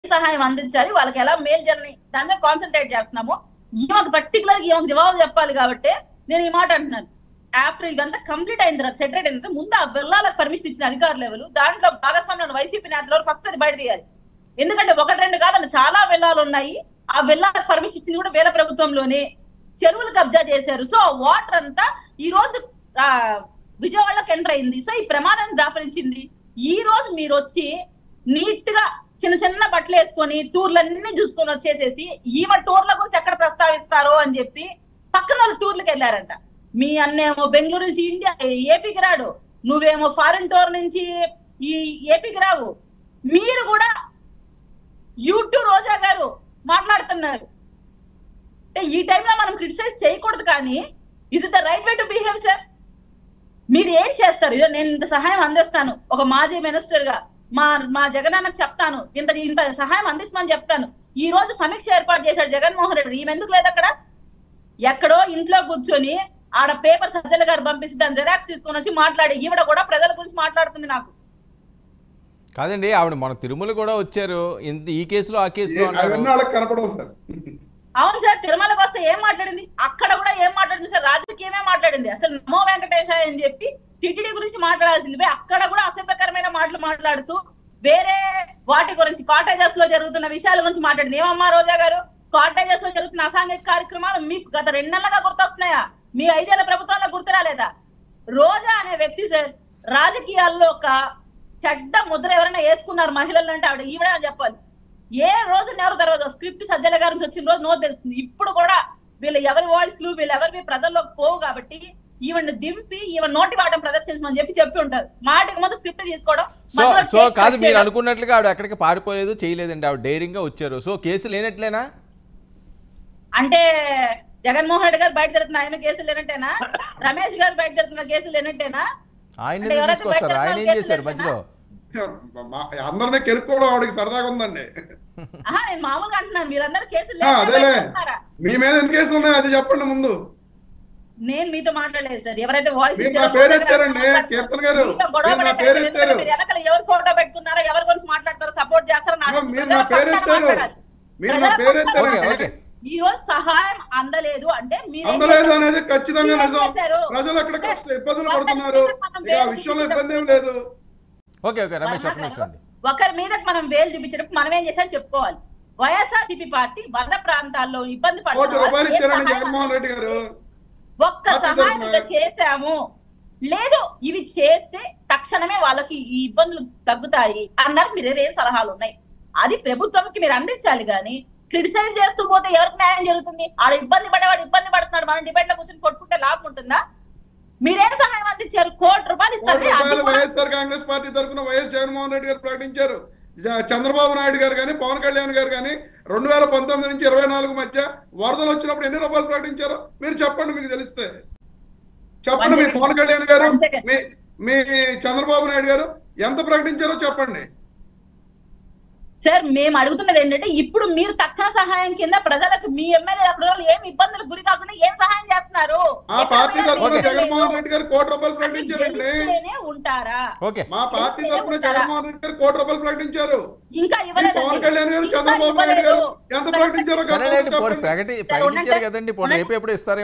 సహాయం అందించాలి వాళ్ళకి ఎలా మేలు జరని దాని మీద కాన్సన్ట్రేట్ చేస్తున్నాము ఈమెకు పర్టికులర్ ఈమెకు జవాబు చెప్పాలి కాబట్టి నేను ఈ మాట అంటున్నాను ఆఫ్టర్ ఇదంతా కంప్లీట్ అయిన తర్వాత సెటరేట్ అయిన తర్వాత ముందు ఆ వెళ్ళాలకు పర్మిషన్ ఇచ్చిన అధికార లెవెల్ దాంట్లో భాగస్వామ్యం వైసీపీ నేతలు ఫస్ట్ అది బయట తీయాలి ఎందుకంటే ఒకటి రెండు కాదండి చాలా వెళ్ళాలు ఉన్నాయి ఆ వెళ్ళాలకు పర్మిషన్ ఇచ్చింది కూడా వేల ప్రభుత్వంలోనే చెరువులు కబ్జా చేశారు సో వాటర్ అంతా ఈ రోజు ఆ, విజయవాడలోకి ఎంటర్ అయింది సో ఈ ప్రమాదాన్ని దాపరించింది ఈ రోజు మీరు వచ్చి నీట్ గా చిన్న చిన్న బట్టలు వేసుకొని టూర్లన్నీ చూసుకొని వచ్చేసేసి ఈమె టూర్ల గురించి ఎక్కడ ప్రస్తావిస్తారో అని చెప్పి పక్కన వాళ్ళు టూర్లకు వెళ్ళారంట మీ అన్నేమో బెంగళూరు నుంచి ఇండియా ఏపీకి రాడు నువ్వేమో ఫారిన్ టూర్ నుంచి ఈ ఏపీకి రావు మీరు కూడా యూట్యూబ్ రోజా గారు మాట్లాడుతున్నారు అంటే ఈ టైంలో మనం క్రిటిసైజ్ చేయకూడదు కానీ is it the right way to behave sir మీరు ఏం చేస్తారు ఇదో నేను ఇంత సహాయం అందిస్తాను ఒక మాజీ మినిస్టర్ గా మా మా జగనన్నకు చెప్తాను ఇంత ఇంత సహాయం అందించమని చెప్తాను ఈ రోజు సమీక్ష ఏర్పాటు చేశాడు జగన్మోహన్ రెడ్డి ఈమె ఎందుకు లేదు అక్కడ ఎక్కడో ఇంట్లో కూర్చొని ఆడ పేపర్ సజ్జల గారు పంపిస్తే దాని జెరాక్స్ తీసుకొని వచ్చి మాట్లాడి ఈవిడ కూడా ప్రజల గురించి మాట్లాడుతుంది నాకు కాదండి ఆవిడ మన తిరుమల కూడా వచ్చారు ఇంత ఈ కేసులో ఆ కేసులో అవన్నీ అన్నారు వాళ్ళకి కనపడవు సార్ అవును సార్ తిరుమలకు వస్తే ఏం మాట్లాడింది అక్కడ కూడా ఏం మాట్లాడింది సార్ రాజకీయమే మాట్లాడింది అసలు నమో వెంకటేశాయ అని చెప్పి టిటిడి గురించి మాట్లాడాల్సింది పోయి అక్కడ కూడా అసభ్యకరమైన మాటలు మాట్లాడుతూ వేరే వాటి గురించి కాటేజెస్ లో జరుగుతున్న విషయాల గురించి మాట్లాడింది ఏమమ్మా రోజా గారు కాటేజెస్ లో జరుగుతున్న అసాంఘిక కార్యక్రమాలు మీకు గత రెండు నెలలుగా గుర్తొస్తున్నాయా మీ ఐదేళ్ల ప్రభుత్వంలో గుర్తు రాలేదా రోజా అనే వ్యక్తి సార్ రాజకీయాల్లో ఒక చెడ్డ ముద్ర ఎవరైనా వేసుకున్నారు మహిళలు అంటే ఆవిడ ఈవిడే అని చెప్పాలి ఏ రోజు ఎవరు తర్వాత స్క్రిప్ట్ సజ్జల గారి నుంచి వచ్చిన రోజు నోట్ తెలుస్తుంది ఇప్పుడు కూడా వీళ్ళు ఎవరి వాయిస్లు వీళ్ళు ఎవరివి ప్రజల్లోకి పోవు కాబట్టి ఈవెన్ దింపి ఈవెన్ నోటి వాటం ప్రదర్శించమని చెప్పి చెప్పి ఉంటారు మాటకి ముందు స్క్రిప్ట్ తీసుకోవడం సో మధ్యలో సో take కాదు మీరు చేయడం. అనుకున్నట్లుగా ఆవిడ ఎక్కడికి పారిపోలేదు చేయలేదండి ఆవిడ ధైర్యంగా వచ్చారు సో కేసు లేనట్లేనా అంటే జగన్మోహన్ రెడ్డి గారు బయట తిరుగుతున్న ఆయన కేసులు లేనట్టేనా రమేష్ గారు బయట తిరుగుతున్న కేసులు లేనట్టేనా ఆయన అంటే ఎవరైతే తీసుకొస్తారు బయట ఆయన ఏం కేసులు చేశారు లేనా? మధ్యలో మా- అందరినీ కెరుక్కోవడం ఆవిడకి సరదాగా ఉందండి ఆహా నేను మామూలుగా అంటున్నాను మీరందరూ కేసులు ఆ, లేనట్టే అదేలే బయట తిరుగుతున్నారా? మీ మీద ఎన్ని కేసులు ఉన్నాయో అది చెప్పండి ముందు నేను మీతో మాట్లాడలేదు సార్ ఎవరైతే వాయిస్ మీరు ఇచ్చారో నా పేరు ఫోటోగ్రాఫ్ ఎత్తారండి, మాట్లాడతారు. కీర్తన గారు. మీతో గొడవ మీరు నా పడే పేరు టైం ఎత్తారు. మీరు వెనకాల ఎవరు ఫోటో పెట్టుకున్నారో ఎవరి గురించి మాట్లాడతారో సపోర్ట్ చేస్తారో నాకు ఆ, మీరు ప్రజల నా పేరు పక్షాన ఎత్తారు. మాట్లాడాలి. మీరు నా ప్రజల పేరు పక్షాన ఎత్తారు. ఓకే, మాట్లాడాలి. ఓకే. ఈ రోజు సహాయం అందలేదు అంటే మీరు ఏం అందలేదు చేశారు? అనేది ఖచ్చితంగా మీరు ఏం నిజం చేశారు? ప్రజలు అక్కడ కష్ట ఇబ్బందులు ఒకరి పడుతున్నారు మీద మనం ఇక ఆ వేలు విషయంలో చూపించడం ఇబ్బంది ఏం లేదు ఓకే ఓకే రమేష్ వర్మ ఒక్క నిమిషం గారు, అండి ఒకరి మీద మనం వేలు చూపించినప్పుడు మనం ఏం చేసాం చెప్పుకోవాలి వైఎస్ఆర్సీపీ పార్టీ వరద ప్రాంతాల్లో ఇబ్బంది కోటి పడుతున్న రూపాయలు వాళ్ళకి ఏ ఇచ్చారండి సహాయం జగన్మోహన్ రెడ్డి గారు ఒక్క పార్టీ సహాయం తరపున. ఇక చేశాము లేదు ఇవి చేస్తే తక్షణమే వాళ్ళకి ఈ ఇబ్బందులు తగ్గుతాయి అన్నారు మీరు ఏం సలహాలు ఉన్నాయి అది ప్రభుత్వంకి మీరు అందించాలి కానీ క్రిటిసైజ్ చేస్తూ పోతే ఎవరికి న్యాయం జరుగుతుంది ఆడ ఇబ్బంది పడేవాడు ఇబ్బంది పడుతున్నాడు మనం డిబేట్ లో కూర్చొని కొట్టుకుంటే లాభం ఉంటుందా మీరేం సహాయం అందించారు కోటి రూపాయలు కోటి ఇస్తారు అది రూపాయలు కూడా- వైఎస్ఆర్ కాంగ్రెస్ పార్టీ తరఫున వైఎస్ జగన్మోహన్ రెడ్డి గారు ప్రకటించారు జ- చంద్రబాబు నాయుడు గారు కానీ పవన్ కళ్యాణ్ గారు కానీ రెండు వేల పంతొమ్మిది నుంచి ఇరవై నాలుగు మధ్య వరదలు వచ్చినప్పుడు ఎన్ని రూపాయలు ప్రకటించారో మీరు చెప్పండి మీకు తెలిస్తే చెప్పండి మీ పవన్ కళ్యాణ్ గారు One second. మీ మీ చంద్రబాబు నాయుడు గారు ఎంత ప్రకటించారో చెప్పండి సార్ మేము అడుగుతున్నది ఏంటంటే ఇప్పుడు మీరు తక్షణ సహాయం కింద ప్రజలకు మీ ఎమ్మెల్యే అక్కడ వాళ్ళు ఏం ఇబ్బందులు గురి కాకుండా ఏం సహాయం చేస్తున్నారు ఆ పార్టీ తరఫున Okay. జగన్మోహన్ రెడ్డి గారు కోటి రూపాయలు అది ప్రకటించారండి గెలిస్తేనే ఉంటారా ఓకే మా పార్టీ తరఫున జగన్మోహన్ రెడ్డి గారు కోటి రూపాయలు ప్రకటించారు ఇంకా ఈ ఇవ్వలేదు పవన్ కళ్యాణ్ గారు చంద్రబాబు నాయుడు గారు ఎంత ప్రకటించారో సరేనండి ఖచ్చితంగా పోనీ చెప్పండి ప్రకటి సార్, ఉండండి ప్రకటించారు సార్. కదండి పోనీ ఉండండి. రేపు ఎప్పుడు ఇస్తారు